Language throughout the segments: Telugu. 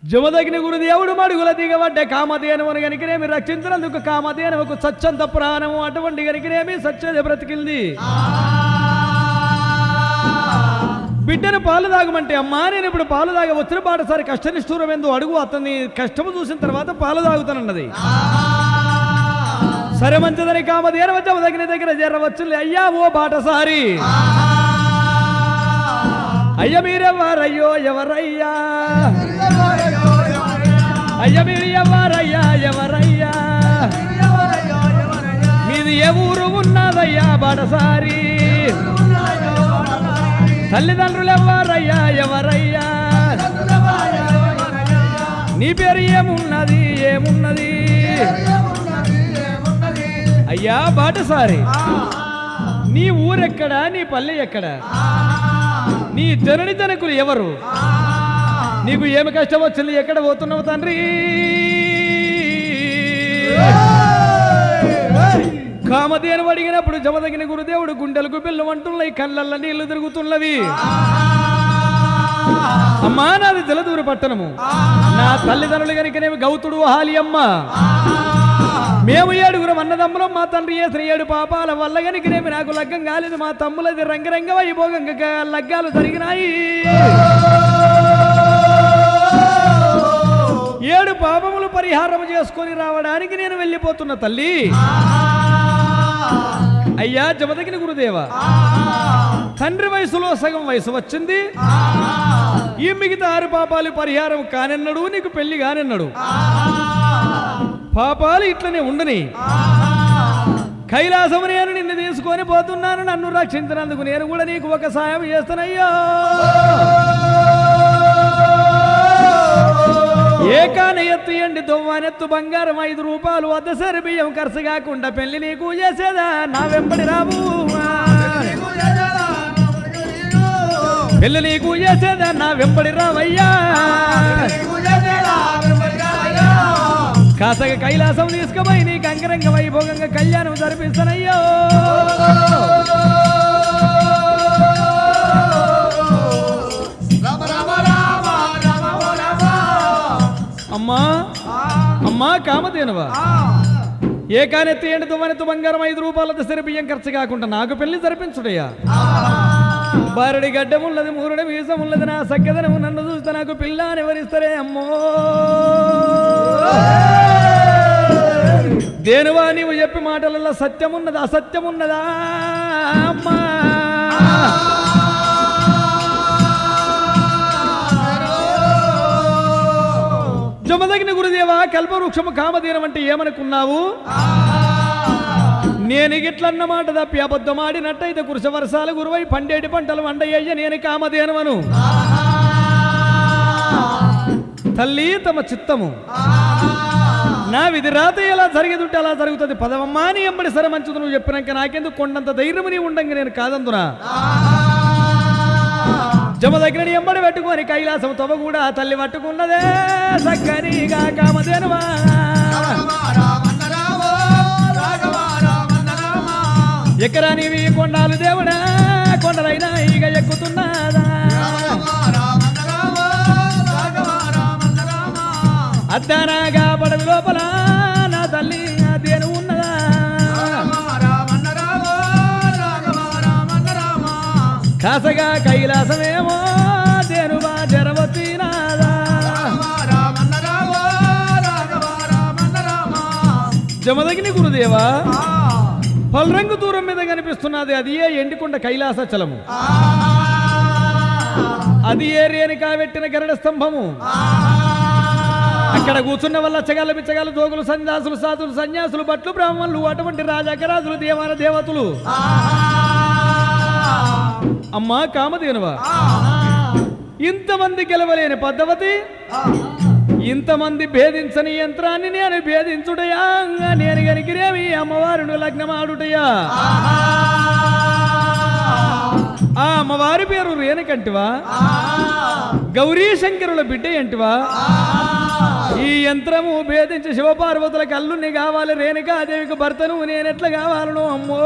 జమదగిన గురుదేవుడు మడుగుల దిగబడ్డ కామధేనువును గనికినేమి రక్షించినందుకు కామధేనువుకు సత్యంత ప్రాణము అటువంటి గనికినేమి సత్యది బ్రతికింది బిడ్డను పాలు తాగమంటే అమ్మా నేను ఇప్పుడు పాలు తాగ వచ్చిన పాటసారి కష్టనిష్ఠూరం ఎందు అడుగు అతన్ని కష్టము చూసిన తర్వాత పాలు తాగుతానన్నది సరే మంచిదని కామధేను జమదగిన దగ్గర చేరవచ్చు అయ్యా ఓ బాటసారి అయ్య మీరెవరయ్యో ఎవరయ్యా అయ్య మీరు ఎవరయ్యా ఎవరయ్యా మీది ఏ ఊరు ఉన్నదయ్యా బాటసారి తల్లిదండ్రులు ఎవరయ్యా ఎవరయ్యా నీ పేరు ఏమున్నది ఏమున్నది అయ్యా బాటసారి నీ ఊరెక్కడా నీ పల్లె ఎక్కడా నీ జనని జనకులు ఎవరు నీకు ఏమి కష్టం వచ్చింది ఎక్కడ పోతున్నావు తండ్రి కామధేను అడిగినప్పుడు జమదగిన గురుదేవుడు గుండెలకు బిల్లు అంటున్నాయి కళ్ళల్ల నీళ్లు తిరుగుతున్నవి అమ్మా నాది జలదూరు పట్టణము నా తల్లిదండ్రులు కనుకనేమి గౌతుడు హాలి అమ్మ మేము ఏడుగురం అన్నదమ్ములం మా తండ్రి చేసిన ఏడు పాపాల వల్ల గనికినేమి నాకు లగ్గం కాలేదు మా తమ్ములది రంగరంగ వైభోగంగా లగ్గాలు జరిగినాయి ఏడు పాపములు పరిహారం చేసుకొని రావడానికి నేను వెళ్ళిపోతున్న తల్లి అయ్యా జమదగిన గురుదేవ తండ్రి వయసులో సగం వయసు వచ్చింది ఈ మిగతా ఆరు పాపాలు పరిహారం కానన్నాడు నీకు పెళ్లి కానన్నాడు పాపాలు ఇట్లనే ఉండని కైలాసము నేను నిన్ను తీసుకొని పోతున్నాను నన్ను రక్షించినందుకు నేను కూడా నీకు ఒక సాయం చేస్తానయ్యో ఏకాన ఎత్తు ఎండి దొవ్వానెత్తు బంగారం ఐదు రూపాయలు వద్ద సరి బియ్యం ఖర్చు కాకుండా పెళ్లి నీకు చేసేదా నా వెంబడి రావు పెళ్లి నీకు చేసేదా నా వెంబడి రావయ్యా కాసగ కైలాసం తీసుకుపోయి నీకు అంగరంగ వైభోగంగా కళ్యాణం జరిపిస్తానయ్యో అమ్మా అమ్మా కామధేనువా ఏ కానెత్తి ఏంటి తువ్వనెత్తు బంగారం ఐదు రూపాయలతో సరి బియ్యం ఖర్చు కాకుండా నాకు పెళ్లి జరిపించుడయ్యా బారడి గడ్డం ఉన్నది మూరుడి మీసం ఉన్నది నా సక్కదనము నన్ను చూస్తే నాకు పిల్ల అని ఎవరిస్తారే అమ్మో దేనువా నీవు చెప్పి మాటలలో సత్యమున్నదా అసత్యమున్నదా అమ్మా జమదగిన గురుదేవా కల్పవృక్షము కామధీనం అంటే ఏమనుకున్నావు నేను గిట్లన్న మాట తప్పి అబద్ధమాడినట్టయితే కురుస వర్షాలు గురువై పండేటి పంటలు వండయ్య నేను కామధేనవను తల్లి తమ చిత్తము నా విధి రాత ఎలా జరిగేదుంటే అలా జరుగుతుంది పదవమ్మా నీ ఎంబడి సరే మంచిది నువ్వు చెప్పినాక నాకెందుకు కొండంత ధైర్యము నీ ఉండంగా నేను కాదందునా జమ దగ్గర నీ ఎంబడి పెట్టుకొని కైలాసం తొవ కూడా తల్లి పట్టుకున్నదే సక్కనిగా కామధేనువా ఎక్కరా నీవి కొండాలు దేవుడా కొండలైనా ఇక ఎక్కుతున్నదా అద్దనాగా పడవి లోపల నా తల్లి నా దేను ఉన్నదా కాసగా కైలాసమేమో దేనుబా జరవచ్చినాదా జమదగిని గురుదేవా పల్రంగు దూరం మీద కనిపిస్తున్నది అది ఏ ఎండికొండ కైలాసచలము అది ఏ రేణికా పెట్టిన గరుడ స్తంభము అక్కడ కూర్చున్న వల్ల చగాల బిచ్చగాలు దోగులు సన్యాసులు సాధులు సన్యాసులు భట్లు బ్రాహ్మణులు అటువంటి రాజాకరాజులు దేవాన దేవతలు అమ్మా కామధేనువా ఇంతమంది గెలవలేని పద్ధవతి ఇంతమంది భేదించని యంత్రాన్ని నేను భేదించుటయా నేను గనికిరేమి అమ్మవారిని లగ్నమాడుటయా ఆ అమ్మవారి పేరు రేణకంటివా గౌరీ శంకరుల బిడ్డ ఏంటివా ఈ యంత్రము భేదించి శివపార్వతులకు అల్లుని కావాలి రేణుకాదేవికి భర్తను నేనెట్లా కావాలను అమ్మో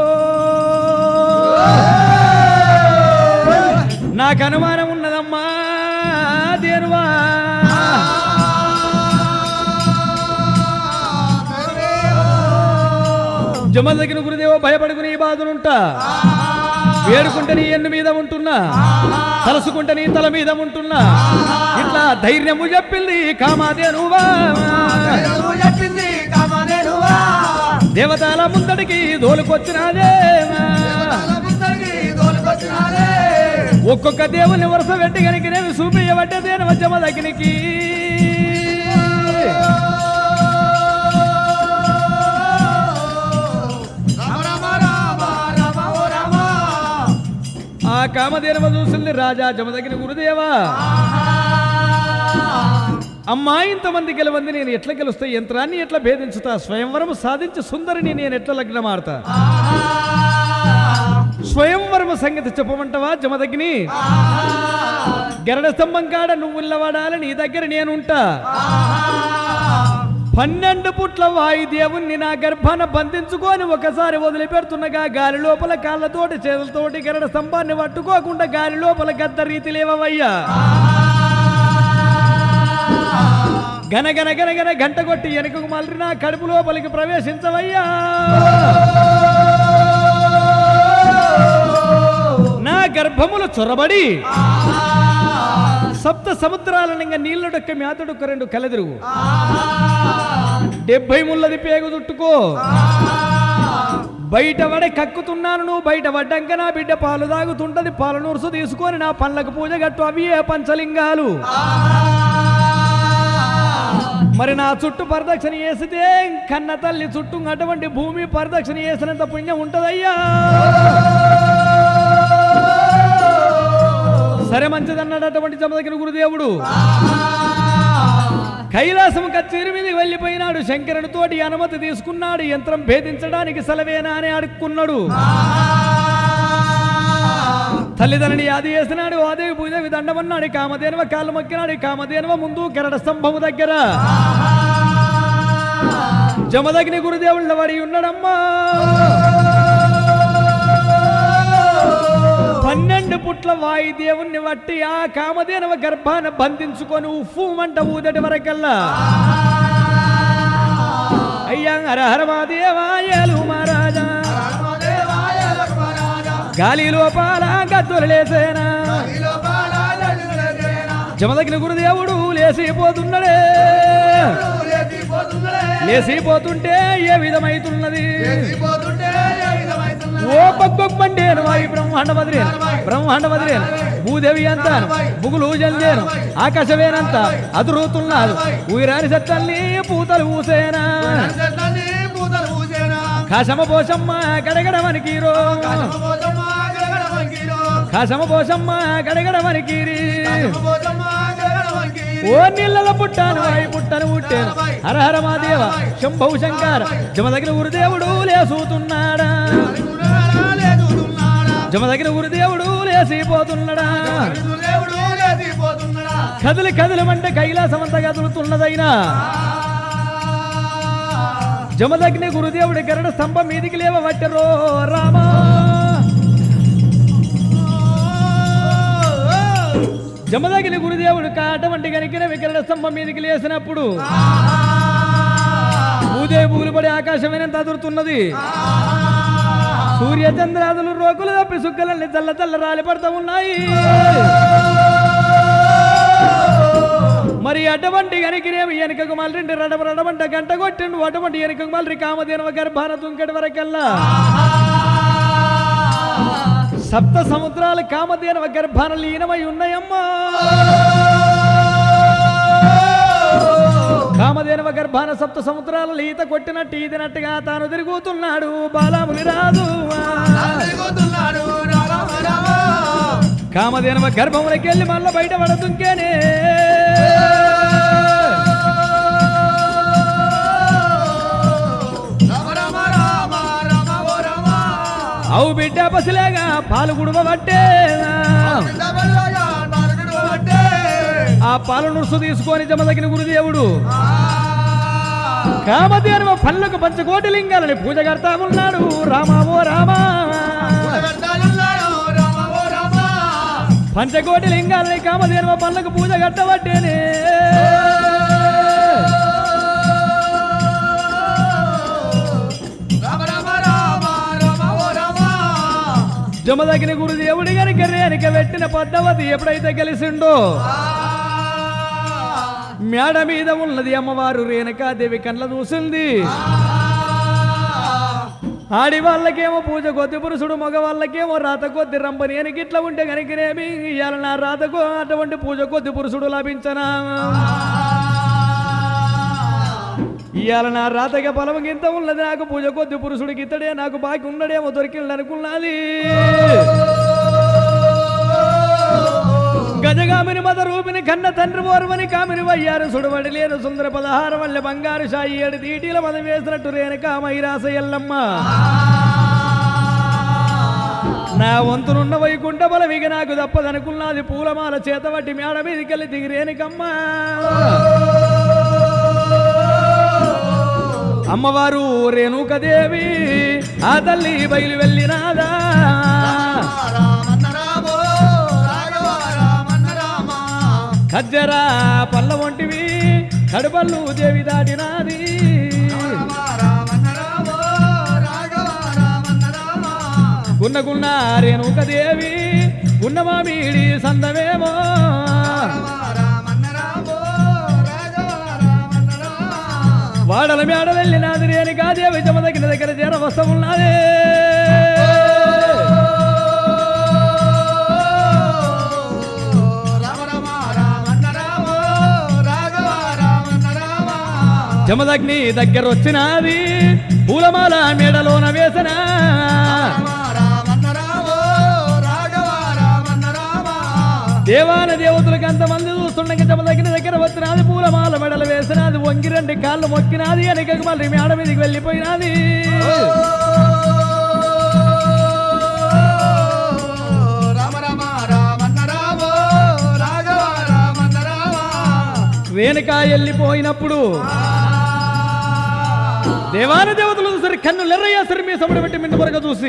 నాకు అనుమానం ఉన్నదమ్మా దేనువా జమల దగ్గర గురుదేవ భయపడుకుని ఈ బాధలుంటా వేడుకుంటే నీ ఎన్ను మీద ఉంటున్నా తలసుకుంటే నీ తల మీద ఉంటున్నా ఇట్లా ధైర్యము చెప్పింది కామాదేనువా నువ్వు చెప్పింది కామనేనువా దేవతల ముందడికి దోలుకొచ్చినాదే తల ముందరికి తోలుకొచ్చినారే ఒక్కొక్క దేవుని వరుస వెంట కనుక నేను చూపించబడ్డదేన జమ దగ్గరికి రామ రామ రామ రామ ఓ రామ ఆ కామదేనవ చూసింది రాజా జమ దగ్గర గురుదేవా అమ్మా ఇంతమంది గెలవంది నేను ఎట్లా గెలుస్తా యంత్రాన్ని ఎట్లా భేదించుతా స్వయంవరం సాధించి సుందరిని నేను ఎట్లా లగ్నమాడతా స్వయంవరం సంగతి చెప్పమంటవా జమదగ్ని గరడ స్తంభం కాడ నువ్వుల్ల వాడాలి నీ దగ్గర నేనుంటా పన్నెండు పుట్ల వాయుదేవుణ్ణి నా గర్భాన బంధించుకొని ఒకసారి వదిలిపెడుతుండగా గాలి లోపల కాళ్ళతోటి చేతులతోటి గరడ స్తంభాన్ని పట్టుకోకుండా గాలి లోపల గద్ద రీతి లేవయ్యా గన గన గన గన గంట కొట్టి వెనుకకు మళ్ళీ నా కడుపు లోపలికి ప్రవేశించవయ్యా నా గర్భములు చొరబడి సప్త సముద్రాలనంగా నీళ్ళడొక్క మేతడొక్క రెండు కలెదురుగు డెబ్బై ముళ్ళది పేగు చుట్టుకో బయట పడే కక్కుతున్నాను నువ్వు బయట పడ్డాక నా బిడ్డ పాలు తాగుతుంటది పాల నూరుసు తీసుకొని నా పళ్ళకు పూజ గట్టు అవి ఏ పంచలింగాలు మరి నా చుట్టూ పరిదక్షిణ చేసితే కన్న తల్లి చుట్టూ అటువంటి భూమి పరిదక్షిణ చేసినంత పుణ్యం ఉంటదయ్యా సరే మంచిదన్నాడు అటువంటి జమదగిన గురుదేవుడు కైలాసం కచ్చేరి మీద వెళ్ళిపోయినాడు శంకరుని తోటి అనుమతి తీసుకున్నాడు యంత్రం భేదించడానికి సెలవేనా అని అడుక్కున్నాడు తల్లిదండ్రుని యాది చేసినాడు ఆదేవి పూజవి దండమన్నాడు కామధేనువ కాళ్ళు మొక్కినాడు కామధేనువ ముందు గరడ స్తంభము దగ్గర జమదగ్ని గురుదేవుళ్ళ వాడి ఉన్నాడమ్మా పన్నెండు పుట్ల వాయుదేవుణ్ణి వట్టి ఆ కామధేనవ గర్భాన బంధించుకొని ఉఫ్ఫు మంట ఊదటి వరకల్లా అయ్యా హర హర మాదేవాయలు మహారాజా రామదేవాయ లక్ష్మరాజా గాలి లోపాల గద్దురలేసేనా నీలో బాలాలనులేనా జమదగ్ని గురుదేవుడు లేసిపోతున్నాడే లేచిపోతున్నడే లేసిపోతుంటే ఏ విధమైతున్నది లేచిపోతుంటే ఏ విధమైతున్నది ఓ పగ్గొప్పండేను వాయు బ్రహ్మాండ వదిలేను బ్రహ్మాండ వదిలేను భూదేవి అంతాను బుగులు జల్లేను ఆకాశమేనంత అదురుతున్నారు ఊరాని చెట్టల్ని పూతలు ఊసేనా చెట్లని పూతలు పూసేనా కాశమ పోషమ్మ గడగడ వనికీరో కసమపోతమ్మ గడగడ వంకిరో కాశమ పోషమ్మ గడగడ వనికీరి కసమపోతమ్మ గడగడ వంకిరి ఓ నీళ్ళల పుట్టాను వాయి పుట్టను పుట్టాను హర హర మా దేవ శంభౌ శంకర జమదగిన గురుదేవుడు లేసూతున్నాడా అనుకున్నాడా లేదున్నాడా జమదగిన గురుదేవుడు లేసిపోతున్నాడా దేవుడు లేచిపోతున్నాడా కదిలి కదిలమంటే కైలాసం అంతా కదులుతున్నదైనా జమదగ్ని గురుదేవుడి గరడ స్తంభం మీదికి లేవబట్టరో రామా జమదగిని గురుదేవుడు కాటవంటి కనికిన వికరణ స్తంభం మీదికి లేసినప్పుడు భూదేవి పూలుపడి ఆకాశమైనంత అదురుతున్నది సూర్య చంద్రాదులు రోకులు తప్పి సుక్కలన్నీ తెల్ల తెల్ల రాలి పడతా ఉన్నాయి మరి అటువంటి గనికినేమి వెనుకకు మళ్ళీ రడమ రడమంట గంట కొట్టిండు అటువంటి వెనుకకు మళ్ళీ కామధేనవ గర్భాన తుంకటి వరకల్లా సప్త సముద్రాల కామధేనవ గర్భాన లీనమై ఉన్నాయమ్మా కామధేనవ గర్భాన సప్త సముద్రాల ఈత కొట్టినట్టు ఈదినట్టుగా తాను తిరుగుతున్నాడు బాలాముని రాదు తిరుగుతున్నాడు రామ రామ కామధేనవ గర్భములకి వెళ్ళి మళ్ళీ బయట పడుతుంకేనే రామ రామ రామ రామ ఓ రామ అవు బిడ్డ పసిలేగా పాలు గుడుమ పట్టే పిల్లబల్లగా నరకుడు అంటే ఆ పాలు నురుసు తీసుకొని జమదగిన గురుదేవుడు కామధేనవ పళ్ళకు పంచకోటి లింగాలని పూజ కడతా ఉన్నాడు రామావో రామా పుడగడ్డాలున్నాడు రామ ఓ రామ పంచకోటి లింగాలని కామధేనవ పళ్ళకు పూజ కట్టబట్టేనే రామ రామ రామ జమదగిన గురుదేవుడి గనుక రేణుక పెట్టిన పద్దవతి ఎప్పుడైతే గెలిచిండో మేడ మీద ఉన్నది అమ్మవారు రేణుకాదేవి కళ్ళ చూసింది ఆడి వాళ్ళకేమో పూజ కొద్ది పురుషుడు మగ వాళ్ళకేమో రాత కొద్ది రంపని అని గిట్ల ఉంటే కనుకనేమి ఇవాళ నా రాతకు అటువంటి పూజ కొద్ది పురుషుడు లభించనా ఇవాళ నా రాతగా పొలం గింత ఉన్నది నాకు పూజ కొద్ది పురుషుడికి ఇతడే నాకు బాకి ఉన్నడేమో దొరికిండు అనుకున్నది గజగామిని మద రూపిని కన్న తండ్రి ఓర్వని కామిని వయ్యారు సుడబడి లేరు సుందర పదహారు వల్ల బంగారు షాయి ఏడు తీటీల మద వేసినట్టు రేణుక మైరాస ఎల్లమ్మ నా వంతునున్న వైకుంఠ బలవిగ నాకు తప్పదనుకున్నది పూలమాల చేతబట్టి మేడ మీదకెళ్ళి దిగి రేణుకమ్మ అమ్మవారు రేణుకదేవి ఆ తల్లి బయలు వెళ్ళినాదా రామన్న రామో రాఘవ రామన్న రామ ఖజ్జరా పల్ల వంటివి కడుపల్లు దేవి దాటినాది రామ రామన్న రామో రాఘవ రామన్న రామ గున్న గున్న రేణుకదేవి గున్నమామిడి సందమేమో రామ రామన్న రామో రాఘవ రామన్న రామ వాడల మేడ వెళ్ళినాది రేణుకాదేవి జమదగిన దగ్గర చేర వస్తమున్నదే రామ రామ రామన్న రామో రాఘవ రామన్న రామ జమదగ్ని దగ్గర వచ్చినాది పూలమాల మేడలోన వేసనా రామ రామన్న రామో రాఘవ రామన్న రామ దేవాన దేవతలకు అంతమంది చూస్తుండగా జమదగ్ని దగ్గర వచ్చినాది పూలమాల మెడలు వేసినాది వంగి రెండు కాళ్ళు మొక్కినాది వెనకకు మళ్ళీ మేడ మీదకి వెళ్ళిపోయినాది రామ రామ రామన్న రామో రాఘవ రామన్న రామ రేణుక వెళ్ళిపోయినప్పుడు దేవాన దేవతలు చూసారు కన్ను లెర్రయ్యాసరి మీ సముడు పెట్టి మిండు వరకు చూసి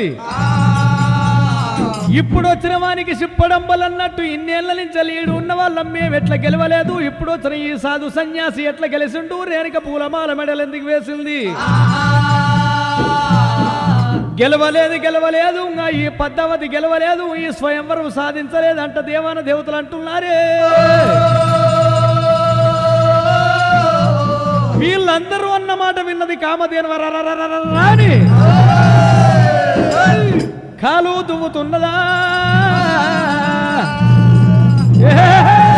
ఇప్పుడు వచ్చిన వానికి సిప్పడంబలన్నట్టు ఇన్నేళ్ల నుంచి లీడు ఉన్న వాళ్ళం మేము ఎట్లా గెలవలేదు ఇప్పుడు వచ్చిన ఈ సాధు సన్యాసి ఎట్లా గెలిచిండు రేణుక పూలమాల మెడలు ఎందుకు వేసింది గెలవలేదు గెలవలేదు ఇంకా ఈ పద్దవతి గెలవలేదు ఈ స్వయంవరం సాధించలేదు అంట దేవాన దేవతలు అంటున్నారే వీళ్ళందరూ అన్నమాట విన్నది కామధేను రాని కాలు దువ్వుతున్నదా ఏ!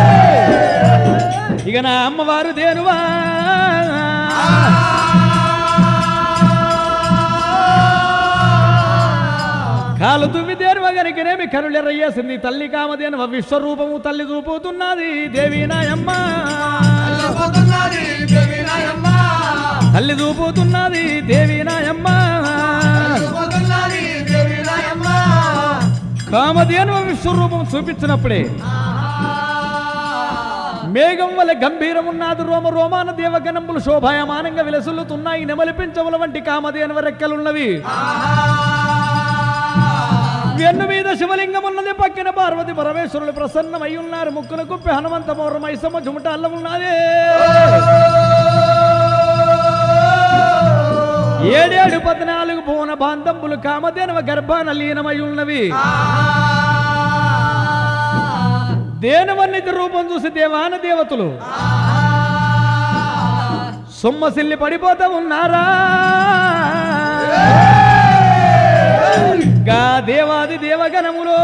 ఇక నా అమ్మవారు దేనువా కాలు దువ్వి దేనువ గనికనేమి కనులెరయ్యేసింది తల్లి కామధేనువ విశ్వరూపము తల్లి చూపుతున్నది దేవి నాయమ్మ పోతున్నది దేవి నాయమ్మ తల్లి చూపుతున్నది దేవి నాయమ్మ పోతున్నది దేవి నాయమ్మ కామధేనువ విశ్వరూపం చూపించినప్పుడే మేఘం వల్ల గంభీరమున్నాదు రోమ రోమాన దేవగణములు శోభాయమానంగా విలసుల్లుతున్నాయి నెమలి పించముల వంటి కామధేనువ రెక్కలున్నవి వెన్ను మీద శివలింగం ఉన్నది పక్కన పార్వతి పరమేశ్వరులు ప్రసన్నమై ఉన్నారు ముక్కుల కుప్పి హనుమంత మౌర మైసమ్మ చుమటాల్ల ఉన్నదే ఏడేడు పద్నాలుగు భువన బాంధంబులు కామధేనువ గర్భాన లీనమై ఉన్నవి దేనవన్నితి రూపం చూసి దేవాన దేవతలు సొమ్మసిల్లి పడిపోతా ఉన్నారా గా దేవాది దేవగణములో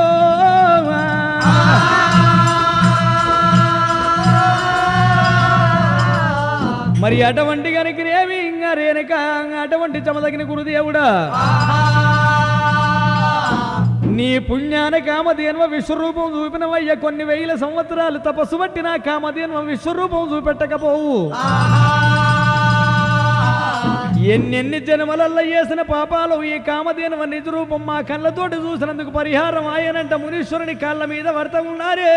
మరి అటువంటి గనికినేమి ఇంకా రేణుక అటువంటి చమదగిన గురుదేవుడా నీ పుణ్యాన కామధేన్వ విశ్వరూపం చూపినవయ్య కొన్ని వేల సంవత్సరాలు తపస్సు పట్టిన కామధేన్వ విశ్వరూపం చూపెట్టకపోవు ఎన్నెన్ని జన్మలల్ల చేసిన పాపాలు ఈ కామధేనువ నిజ రూపం మా కళ్ళతోటి చూసినందుకు పరిహారం ఆయనంట మునీశ్వరుని కాళ్ళ మీద వర్త ఉన్నారే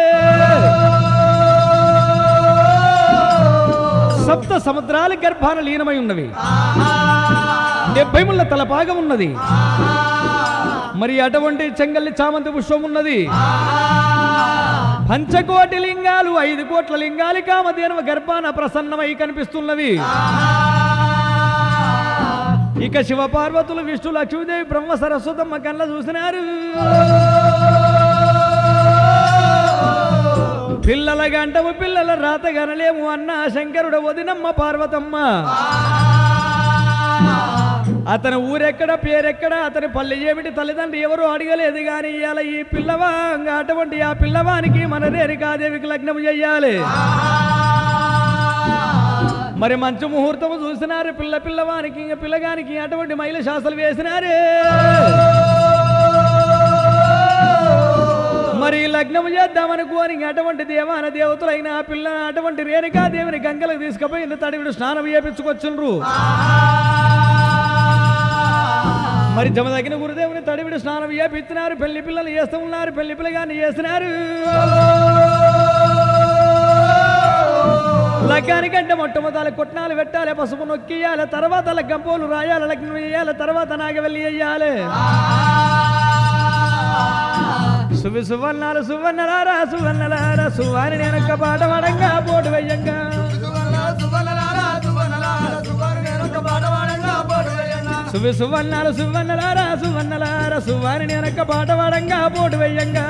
సప్త సముద్రాల గర్భాన లీనమై ఉన్నవి డెబ్బై ముళ్ళ తలపాగం ఉన్నది మరి అటువంటి చెంగల్లి చామంతి పుష్పం ఉన్నది పంచకోటి లింగాలు ఐదు కోట్ల లింగాలు కామధేనువ గర్భాన ప్రసన్నమై కనిపిస్తున్నవి ఇక శివ పార్వతులు విష్ణు లక్ష్మీదేవి బ్రహ్మ సరస్వతమ్మ కళ్ళ చూసినారు పిల్లల గంటము పిల్లల రాత గనలేము అన్న శంకరుడు వదినమ్మ పార్వతమ్మ అతని ఊరెక్కడ పేరెక్కడ అతని పల్లె ఏమిటి తల్లిదండ్రి ఎవరు అడగలేదు కానీ ఇవాళ ఈ పిల్లవా అటువంటి ఆ పిల్లవానికి మన రేణుకాదేవికి లగ్నం చెయ్యాలి మరి మంచు ముహూర్తం చూసినారు పిల్ల పిల్లవానికి ఇంక పిల్లగానికి అటువంటి మైల శాసలు వేసినారు మరి లగ్నం చేద్దామనుకోని ఇంక అటువంటి దేవాన దేవతలైన ఆ పిల్ల అటువంటి రేణుకాదేవిని గంగలకు తీసుకుపోయి తడివిడు స్నానం చేపించుకొచ్చుండ్రు మరి జమ తగిన గురుదేవుని తడివిడి స్నానం చేపించినారు పెళ్లి పిల్లలు చేస్తూ ఉన్నారు పెళ్లి పిల్లగాన్ని చేస్తున్నారు లగ్గానికంటే మొట్టమొదటి కొట్నాలు పెట్టాలి పసుపు నొక్కియాలి తర్వాత లగ్గంపోలు రాయాలి లగ్నం వేయాలి తర్వాత నాగవెల్లి వేయాలి సువి సువర్ణాలు సువర్ణలారా సువర్ణలారా సువాని నేనొక్క పాట పడంగా పోటు వెయ్యంగా సువి సువర్ణాలు సువర్ణలారా సువర్ణలారా సువాని నేనొక్క పాట పడంగా పోటు వెయ్యంగా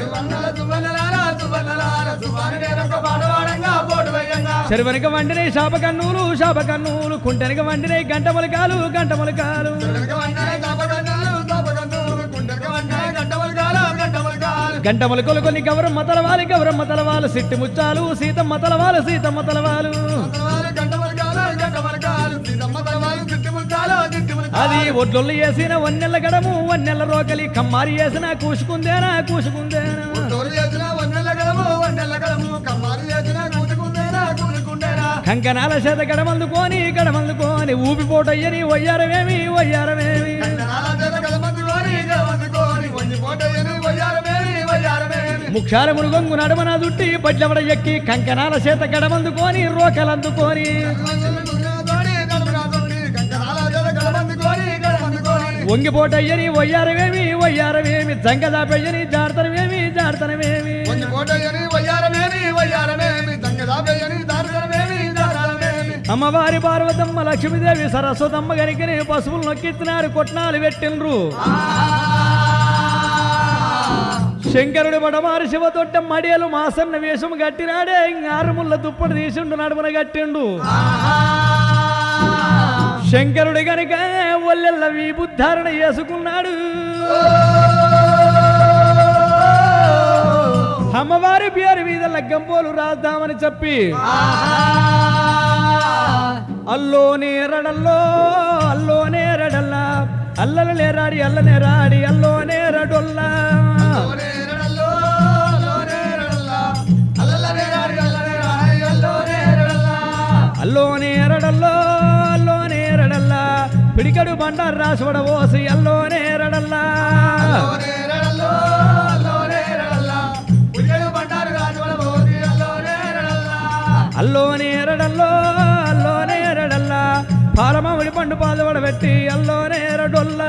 చెరువనక వండినే శాప కన్నూలు శాప కన్నూలు కుంటెనక వండినే గంట మొలకాలు గంట మొలకాలు గంట మొలకలు కొన్ని గౌరమ్మ తలవాలి గౌరమ్మ తలవాలు సిట్టి ముచ్చాలు సీతమ్మ తలవాలు సీతమ్మ తలవాలు అది ఒడ్లొల్లు వేసిన వన్నెల గడము వన్నెల రోకలి కమ్మారి వేసిన కూసుకుందేనా కూసుకుందేనా కంకణాల చేత గడమందుకోని గడమందుకోని ఊపిపోటయ్యని వయ్యారమేమి వయ్యారమేమి ముఖ్యాల మునుగొంగు నడమన దుట్టి బడ్లవడ ఎక్కి కంకణాల చేత గడమందుకోని రోకలందుకోని వంగిపోటయ్యని వయ్యారమేమి వయ్యారమేమి జంగదాపెయ్యని జాడతనమేమి జాడతనమేమి అమ్మవారి పార్వతమ్మ లక్ష్మీదేవి సరస్వతమ్మ గనికని పశువులు నొక్కిస్తున్నారు కొట్నాలు పెట్టిండ్రు శంకరుడు బడమారి శివతొట్ట మడియలు మాసన్న వేషం గట్టినాడే ఆరుముళ్ళ దుప్పటి తీసిండు నడుమున గట్టిండు శంకరుడు గనుక ఒల్లెల్ల విబుద్ధారణ చేసుకున్నాడు అమ్మవారి పేరు మీద లగ్గంపోలు రాద్దామని చెప్పి అల్లో నేరడల్లో అల్లో నేరడల్లా అల్లల నేరాడి అల్ల నేరాడి అల్లో నేరడొల్లా అల్లో నేరడల్లో అల్లో నేరడల్లా పిడికడు బండారు రాసువడ ఓసి అల్లో నేరడల్లా అల్లో నేరడల్లో అల్లో నేరడల్లా పాలమామిడి పండు పాదవడ పెట్టి అల్లో నేరడొల్లా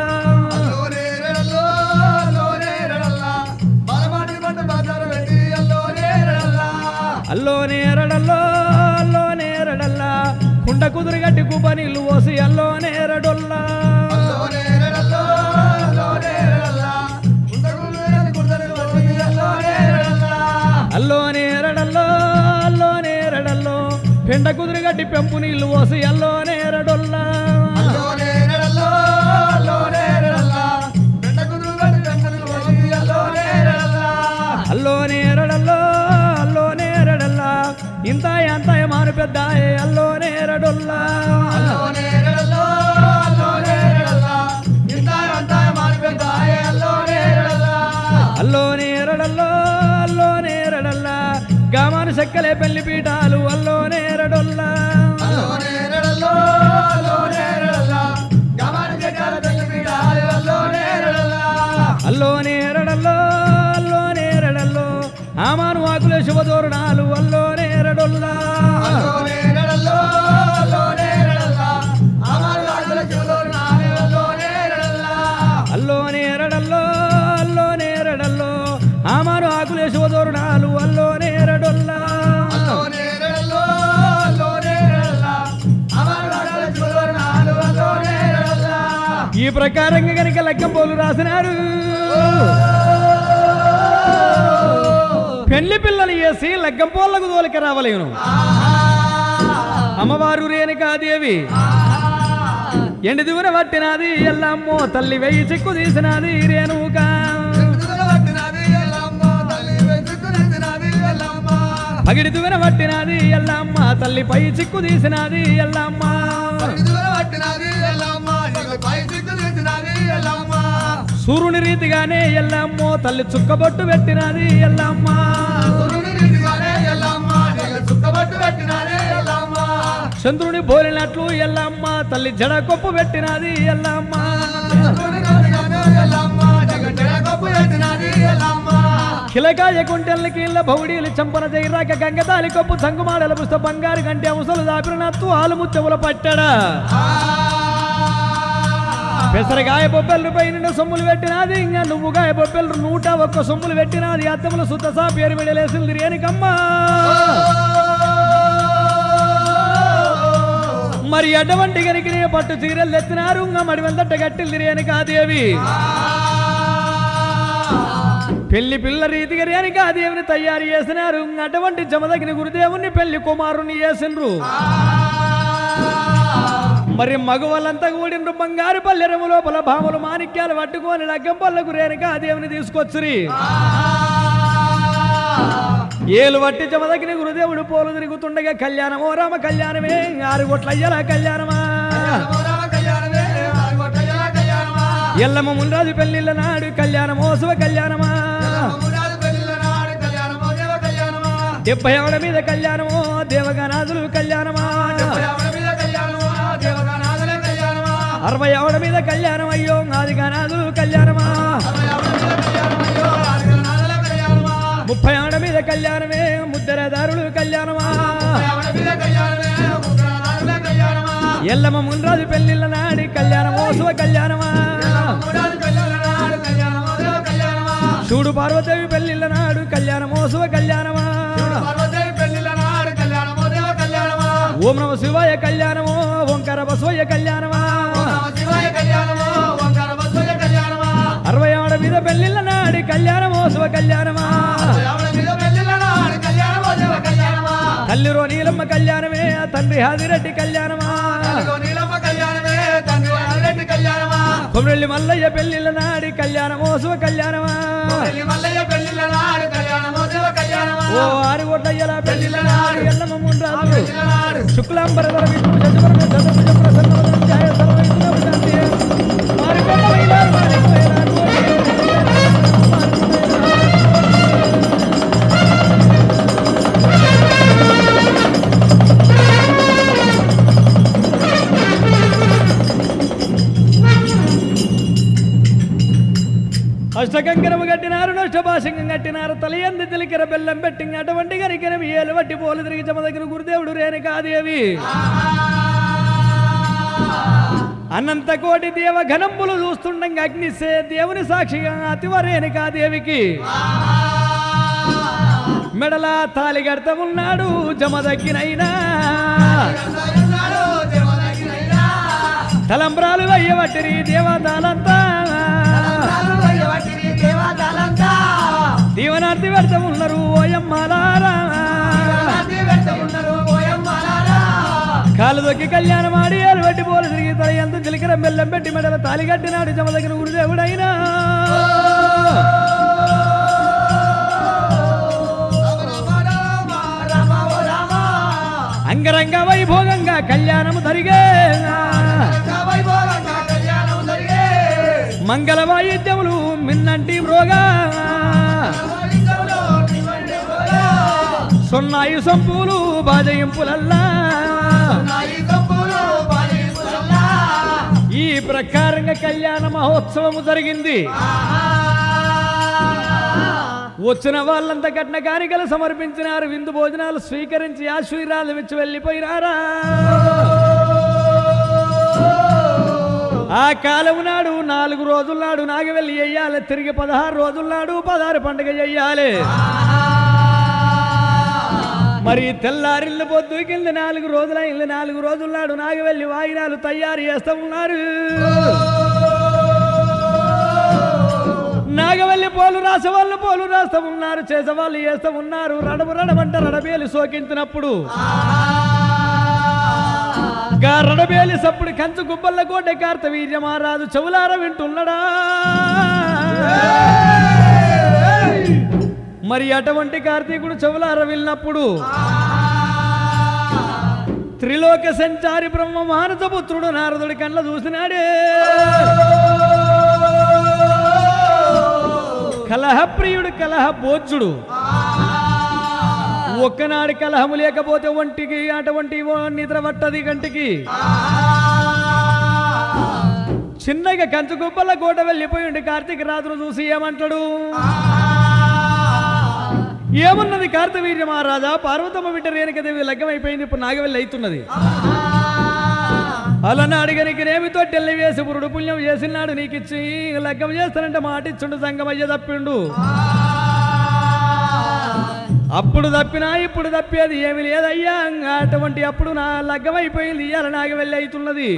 అల్లో నేరడల్లో అల్లో నేరడల్లా కుండ కుదురు గట్టి కుప్ప నీళ్ళు పోసి అల్లో నేరడొల్లా అల్లో నేరడల్లో అల్లో నేరడల్లో పెండ కుదురు గట్టి పెంపు నీళ్ళు పోసి అల్లో నేరడొల్లా అల్లో నేరడల్లో అల్లో నేరడల్లా ఇంత అంత మాను పెద్ద అల్లో నేరడొల్లా అల్లో నేరడల్లో అల్లో నేరడల్లా గామాను చెక్కలే పెళ్లి పీఠాలు అల్లో నేరడొల్లా అల్లో నేరడల్లో అల్లో నేరడల్లో ఆమాను ఆకులే శుభదోరణాలు అల్లో నేరడొల్లా అల్లో నేరడల్లో అల్లో నేరడల్లో ఆమాను ఆకులే శుభదోరణాలు అల్లో నేరడొల్లా ఈ ప్రకారంగా కనుక లెక్కం పోలు రాసినారు పెళ్లి పిల్లలు వేసి లగ్గంపోళ్లకు తోలిక రావలేను అమ్మవారు రేణుకాదేవి ఎండి దిగున పట్టినది ఎల్లమ్మో తల్లి వెయ్యి చిక్కు తీసినది రేణుక పగిడి దిగున పట్టినది ఎల్లమ్మ తల్లి పై చిక్కు తీసినది ఎల్లమ్మ సూర్యుని రీతిగానే ఎల్లమ్మో తల్లి చుక్కబొట్టు పెట్టినది ఎల్లమ్మ చంద్రుని బోలినట్లు ఎల్లమ్మ తల్లి జడ కొప్పు పెట్టినది ఎల్లమ్మ కిలకాయ కుంటెల్ని కీళ్ళ భౌడీలు చంపన జైరాక గంగతాలి కొప్పు సంగుమాడల పుస్త బంగారు గంటే ముసలు దాపిన నత్తు ఆలు ముత్తెముల పట్టడా పెసరగాయ బొబ్బెలు పై నిండు సొమ్ములు పెట్టినది ఇంకా నువ్వుగాయ బొబ్బెలు నూట ఒక్క సొమ్ములు పెట్టినది అత్తములు సుత్త సా పేరు మిడలేసింది రేణుకమ్మా మరి అటువంటి గనికి పట్టు చీరలు ఎత్తినారు ఇంకా మడి వెందట గట్టిల్ది రేణుకాదేవి పెళ్లి పిల్ల రీతిగా రేణుకాదేవిని తయారు చేసినారు ఇంక అటువంటి జమదగిన గురుదేవుని పెళ్లి కుమారుని చేసిండ్రు మరి మగవాళ్ళంతా కూడిన బంగారు పల్లెరము లోపల భాములు మాణిక్యాలు పట్టుకొని లగ్గం పళ్ళకు రేణుకాదేవిని తీసుకొచ్చురి ఏలు వట్టి జమదగిన గురుదేవుడు పోలు తిరుగుతుండగా కళ్యాణమో రామ కళ్యాణమే ఆరు కోట్ల అయ్యల కళ్యాణమా ఎల్లమ్మ మున్రాజు పెళ్లిళ్ళ నాడు కళ్యాణమో శుభ కళ్యాణమా డెబ్బై ఆవిడ మీద కళ్యాణమో దేవగనాథులు కళ్యాణమా అరవై ఆవిడ మీద కళ్యాణం అయ్యో ఆది గనాథులు కళ్యాణమా ముప్పై ఆవిడ మీద కళ్యాణమే ముద్దరదారులు కళ్యాణమా ఎల్లమ్మ మున్రాజు పెళ్లిళ్ళ నాడి కళ్యాణమో శుభ కళ్యాణమా చూడు పార్వదేవి పెళ్లిళ్ళ నాడు కళ్యాణమో శుభ కళ్యాణమా ఓం నమ శివాయ కళ్యాణమో ఓంకార బసవయ్య కళ్యాణమా అరవై ఆడ మీద పెళ్లిళ్ళ నాడి కళ్యాణమో శుభ కళ్యాణమా తల్లిరో నీలమ్మ కళ్యాణమే ఆ తండ్రి హాదిరెడ్డి కళ్యాణమా కొమరెల్లి మల్లయ్య పెళ్లిళ్ళ నాడి కళ్యాణమో శుభ కళ్యాణమా ఓ ఆరు కోట్లయ్యల పెళ్లిళ్ళ నాడు ఎల్లమ్మ ముండ్రాజు శుక్లాంబరధర విష్ణు శశివరణ చతుర్భుజ ప్రసన్నవదన ధ్యాయ సర్వైష్ణవ శాంతి. మారికొండలైన మాణిక్యమైన అష్టకంకరము కట్టినారు నష్టభాషంగం కట్టినారు తలయంది తిలికిర బెల్లం పెట్టి అటువంటి గరికరం ఏలు వట్టి పోలు తిరిగి చమదగిన గురుదేవుడు రేణుకాదేవి అనంత కోటి దేవ ఘనంబులు చూస్తుండగా అగ్నిసే దేవుని సాక్షిగా అతివ రేణుకాదేవికి మెడల తాలి ఉన్నాడు జమదగ్గినైనా తలంబ్రాలు అయ్యవట్టిరి దేవతాలంతా దీవనార్థి పెడతా ఉన్నారు ఓయమ్మలారా కాలు దొక్కి కళ్యాణం ఆడి అలవట్టి పోలు తిరిగి తల ఎంత చిలికర బెల్లం పెట్టి మెడల తాలి కట్టినాడు జమ దగ్గర గురుదేవుడైనా అంగరంగ వైభోగంగా కళ్యాణము జరిగే మంగళ వాయిద్యములు మిన్నంటి మ్రోగా సొన్నాయి సంపులు బాజయింపులల్లా ఈ ప్రకారంగా కళ్యాణ మహోత్సవము జరిగింది వచ్చిన వాళ్ళంతా కట్న కానికలు సమర్పించినారు విందు భోజనాలు స్వీకరించి ఆశీర్వాదం ఇచ్చి వెళ్ళిపోయినారా ఆ కాలం నాడు నాలుగు రోజుల నాడు నాగవెల్లి చెయ్యాలి తిరిగి పదహారు రోజుల నాడు పదహారు పండుగ చెయ్యాలి మరి తెల్లారిల్లు పొద్దు కింద నాలుగు రోజుల ఇల్లు నాలుగు రోజుల నాడు నాగవెల్లి వాయినాలు తయారు చేస్తూ ఉన్నారు నాగవల్లి పోలు రాసేవాళ్ళు పోలు రాస్తూ ఉన్నారు చేసేవాళ్ళు చేస్తూ ఉన్నారు రడము రడమంట రడబేలు సోకించినప్పుడు గా రడబేలి సప్పుడు కంచు గుబ్బల్ల కోట కార్త వీర్యమారాదు చెవులార వింటున్నడా మరి అటువంటి కార్తీకుడు చెవులార వెళ్ళినప్పుడు త్రిలోక సంచారి బ్రహ్మ మానసపుత్రుడు నారదుడి కళ్ళ చూసినాడే కలహప్రియుడు కలహ బోధ్యుడు ఒక్కనాడు కలహము లేకపోతే ఒంటికి అటువంటి ఓ నిద్ర పట్టది గంటికి చిన్నగా కంచు గుబ్బల కోట వెళ్ళిపోయిండు కార్తీక రాత్రులు చూసి ఏమంటాడు ఏమన్నది కార్తవీర్య మహారాజా పార్వతమ్మ బిడ్డ రేణుకదేవి లగ్గం అయిపోయింది ఇప్పుడు నాగవెల్లి అవుతున్నది అలానే అడిగనికి నేమితో టెల్లి వేసి పురుడు పుణ్యం చేసినాడు నీకిచ్చి లగ్గం చేస్తానంటే మాట ఇచ్చుండు సంగమయ్య తప్పిండు అప్పుడు తప్పినా ఇప్పుడు తప్పేది ఏమి లేదయ్యా అటువంటి అప్పుడు నా లగ్గం అయిపోయింది ఇయ్యాల నాగవెల్లి అవుతున్నది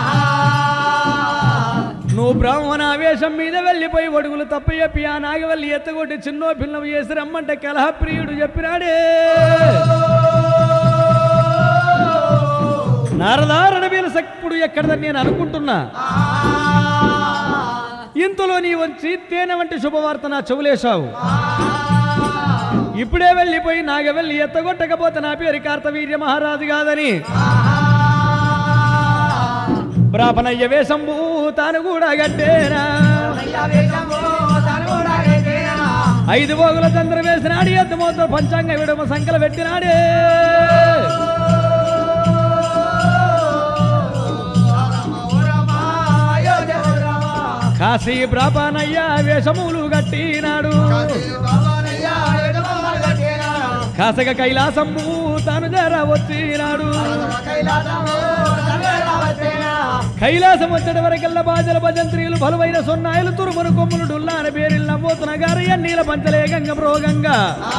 నువ్వు బ్రాహ్మణ ఆవేశం మీద వెళ్ళిపోయి ఒడుగులు తప్ప చెప్పి ఆ నాగవల్లి ఎత్తగొట్టి చిన్నో భిన్నం చేసి రమ్మంటే కలహప్రియుడు చెప్పినాడే నారదారణ వీల సప్పుడు ఎక్కడదని నేను అనుకుంటున్నా ఇంతలో నీ వచ్చి తేనె వంటి శుభవార్త నా చెవులేశావు ఇప్పుడే వెళ్ళిపోయి నాగవెల్లి ఎత్తగొట్టకపోతే నా పేరు కార్తవీర్య మహారాజు కాదని బ్రాహ్మణయ్య వేషంబు తాను కూడా గట్టేనా ఐదు పోగుల చంద్ర వేసినాడు ఎద్దుమోతో పంచాంగ విడమ సంకల పెట్టినాడే కాశీ బ్రాహ్మణయ్య వేషములు గట్టినాడు కాసగ కైలాసంబు తాను జర వచ్చినాడు కైలాసం వచ్చేట వరకల్లా బాజల భజంత్రీలు బలువైన సొన్నాయిలు తురుమును కొమ్ములు డుల్లా అని పేరిల్ నవ్వుతున్న గారు ఎన్నీల పంచలే గంగ ప్రోగంగా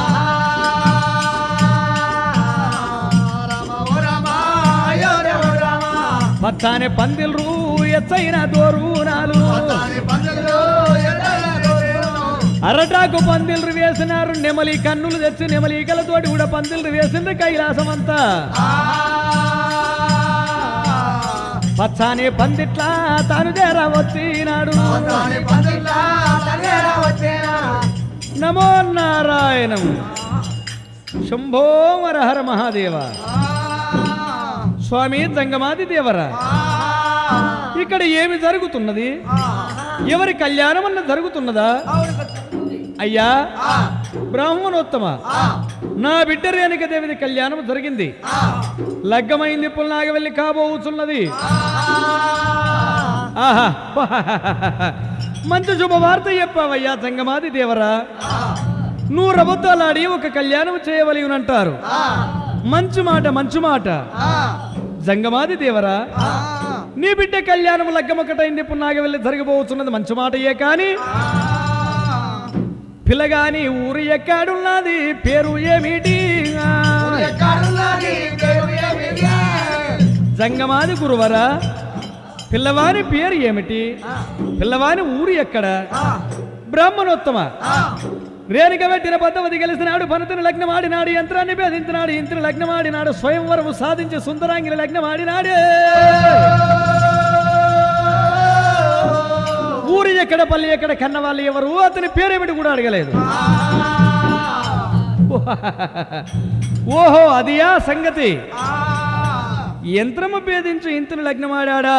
పచ్చానే పందిల్రు ఎచ్చైన దోరునాలు అరటాకు పందిల్రు వేసినారు నెమలి కన్నులు తెచ్చి నెమలికలతోటి కూడా పందిల్రు వేసింది కైలాసం అంతా పచ్చాని పందిట్లా తాను చేర వచ్చినాడు నమో నారాయణం శంభో హర మహాదేవ స్వామి జంగమాది దేవరా ఇక్కడ ఏమి జరుగుతున్నది ఎవరి కళ్యాణం అన్న జరుగుతున్నదా అయ్యా బ్రాహ్మణోత్తమ నా బిడ్డ రేణుక దేవిది కళ్యాణం జరిగింది లగ్గమైంది పుల్నాగవెల్లి కాబోతున్నది ఆహా మంచి శుభవార్త చెప్పావయ్యా సంగమాది దేవరా నువ్వు రబద్దాలాడి ఒక కళ్యాణం చేయవలయునంటారు మంచి మాట మంచి మాట జంగమాది దేవరా నీ బిడ్డ కళ్యాణం లగ్గమొకటైంది పున్నాగవెల్లి జరగబోతున్నది మంచి మాటయే కానీ పిల్లగాని ఊరు ఎక్కడున్నది పేరు ఏమిటి జంగమాది గురువరా పిల్లవాని పేరు ఏమిటి పిల్లవాని ఊరు ఎక్కడ బ్రాహ్మణోత్తమ రేణుక పెట్టిన పద్ధతి కలిసినాడు పనతిని లగ్నమాడినాడు యంత్రాన్ని భేదించినాడు ఇంటిని లగ్నమాడినాడు స్వయంవరము సాధించి సుందరాంగిని లగ్నమాడినాడు ఊరు ఎక్కడ పల్లి ఎక్కడ కన్నవాళ్ళు ఎవరు అతని పేరేమిటి కూడా అడగలేదు ఓహో అదియా సంగతి యంత్రము భేదించి ఇంటిని లగ్నమాడా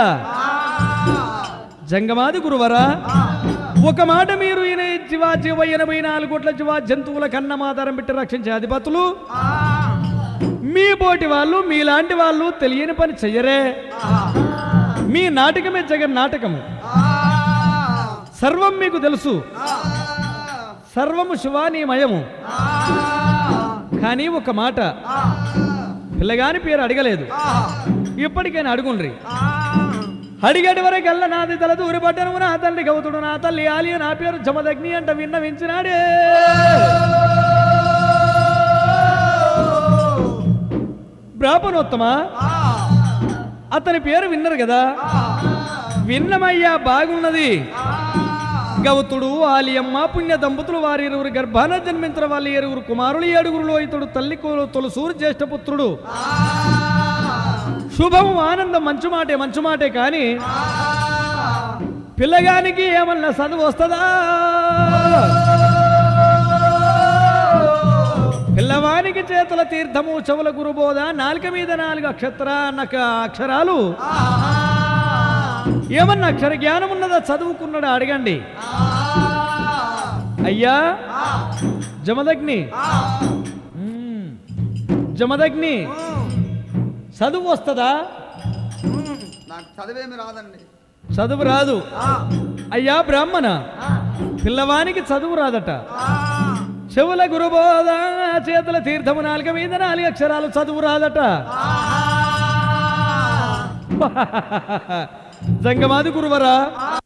జంగమాది గురువరా ఒక మాట మీరు ఈయన జీవా జీవ ఎనభై నాలుగు కోట్ల జీవా జంతువుల కన్న మాతారం పెట్టి రక్షించే అధిపతులు మీ బోటి వాళ్ళు మీలాంటి వాళ్ళు తెలియని పని చెయ్యరే మీ నాటకమే జగన్ నాటకము సర్వం మీకు తెలుసు సర్వము శివానీమయము కానీ ఒక మాట పిల్లగాని పేరు అడగలేదు ఇప్పటికైనా అడుగుండ్రి అడిగటి వరకల్లా నాది తల దూరిపడ్డను నా తల్లి గౌతుడు నా తల్లి ఆలియ నా పేరు జమదగ్ని అంట విన్నవించినాడే బ్రాహ్మణోత్తమ అతని పేరు విన్నారు కదా విన్నమయ్యా బాగున్నది గౌతుడు ఆలియమ్మ పుణ్య దంపతులు వారి ఇరువురు గర్భాన జన్మించిన వాళ్ళ ఇరువురు కుమారులు ఏడుగురులో ఇతడు తల్లి కొలు- తొలసూరు జ్యేష్ఠపుత్రుడు శుభం ఆనందం మంచు మాటే మంచు మాటే కానీ పిల్లగానికి ఏమన్నా చదువు వస్తుందా పిల్లవానికి చేతుల తీర్థము చెవుల గురుబోధ నాలుక మీద నాలుగు అక్షత్ర నక అక్షరాలు ఏమన్నా అక్షర జ్ఞానం ఉన్నదా చదువుకున్నాడా అడగండి అయ్యా జమదగ్ని మ్మ్. జమదగ్ని చదువు వస్తుందా నాకు చదివేమి రాదండి చదువు రాదు ఆ, అయ్యా బ్రాహ్మణ ఆ, పిల్లవానికి చదువు రాదట ఆ, చెవుల గురుబోధ చేతుల తీర్థము నాలుక మీద నాలుగు అక్షరాలు చదువు రాదట ఆ. జంగమాది గురువరా ఆ,